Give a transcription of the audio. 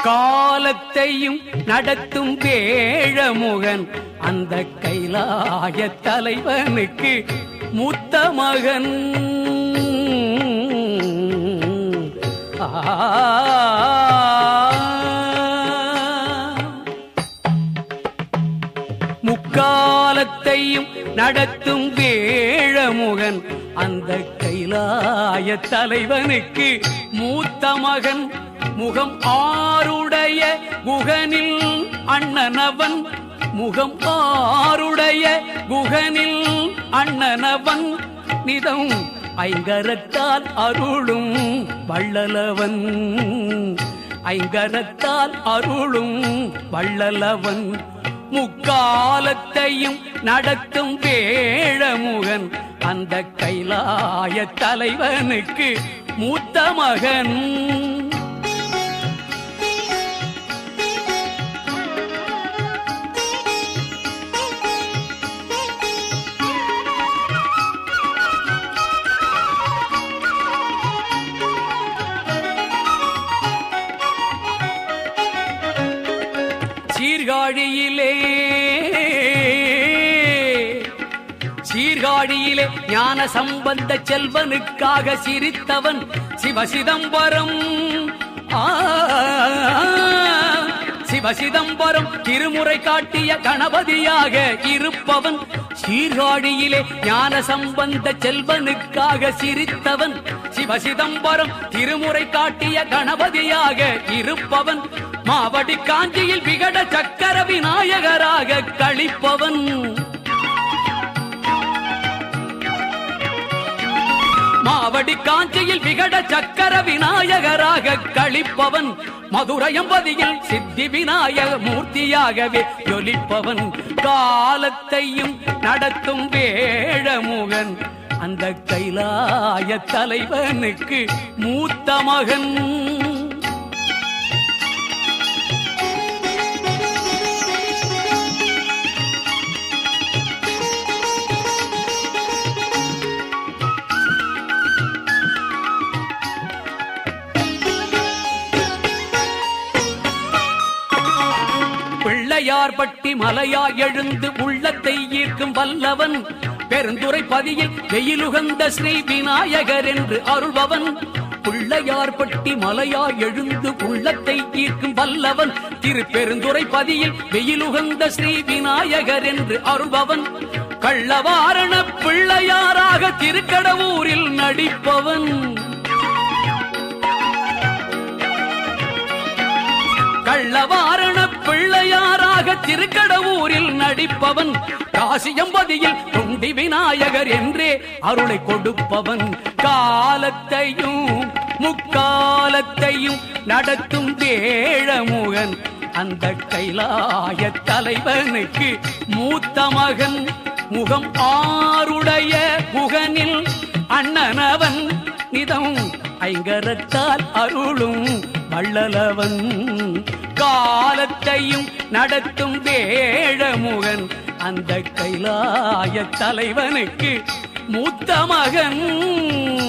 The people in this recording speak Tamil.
முக்காலத்தையும் நடத்தும் வேழமுகன் அந்த கைலாய தலைவனுக்கு மூத்த மகன் ஆ முக்காலத்தையும் நடத்தும் வேழமுகன் அந்த கைலாய தலைவனுக்கு மூத்த மகன் முகம் ஆருடைய குகனில் அண்ணனவன் முகம் ஆருடைய குகனில் அண்ணனவன் நிதம் ஐங்கரத்தால் அருளும் வள்ளலவன் ஐங்கரத்தால் அருளும் வள்ளலவன் முக்காலத்தையும் நடத்தும் வேழமுகன் அந்த கைலாய தலைவனுக்கு மூத்த மகன் சீர்காழியிலே சீர்காழியிலே ஞான சம்பந்த செல்வனுக்காக சிரித்தவன் சிவசிதம்பரம் ஆ, சிவசிதம்பரம் திருமுறை காட்டிய கணபதியாக இருப்பவன் சீர்காழியிலே ஞான சம்பந்த செல்வனுக்காக சிரித்தவன் சிவசிதம்பரம் திருமுறை காட்டிய கணபதியாக இருப்பவன் மாவடி காஞ்சியில் விகட சக்கர விநாயகராக கழிப்பவன் மாவடி காஞ்சியில் விகட சக்கர விநாயகராக கழிப்பவன் மதுரையம்பதியில் சித்தி விநாயக மூர்த்தியாகவே ஜொலிப்பவன் காலத்தையும் நடத்தும் வேழமுகன் அந்த கைலாய தலைவனுக்கு மூத்த மகன் பிள்ளையார் பட்டி மலையா எழுந்து உள்ளத்தை ஈர்க்கும் வல்லவன் பெருந்துரை பதியில் வெயிலுகந்த ஸ்ரீ விநாயகர் என்று அருள்பவன் பிள்ளையார் பட்டி மலையா எழுந்து உள்ளத்தை ஈர்க்கும் வல்லவன் திரு பெருந்துரை பதியில் வெயிலுகந்த ஸ்ரீ விநாயகர் என்று அருள்பவன் கள்ளவாரண பிள்ளையாராக திருக்கடவூரில் நடிப்பவன் கள்ளவாரண பிள்ளையாராக திருக்கடவூரில் நடிப்பவன் காசியம்பதியில் தொண்டி விநாயகர் என்றே அருளை கொடுப்பவன் காலத்தையும் முக்காலத்தையும் நடத்தும் வேழமுகன் அந்த கைலாய தலைவனுக்கு மூத்த மகன் முகம் ஆருடைய முகனில் அண்ணனவன் நிதம் ஐங்கரத்தால் அருளும் வள்ளலவன் காலத்தையும் நடத்தும் வேழமுகன் அந்த கைலாய தலைவனுக்கு மூத்த மகன்